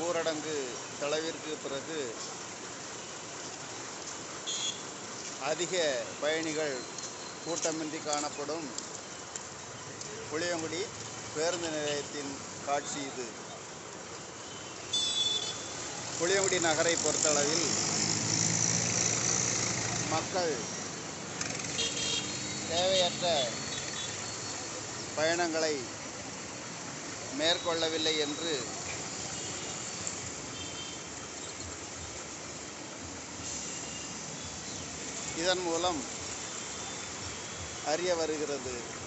ஊரடங்கு தளவிற்கு பிறகு அதிக பயணிகள் கூட்டமின்றி காணப்படும் புளியங்குடி பேருந்து நிலையத்தின் காட்சி இது புளியங்குடி நகரை பொறுத்தளவில் மக்கள் தேவையற்ற பயணங்களை மேற்கொள்ளவில்லை என்று இதன் மூலம் அறிய வருகிறது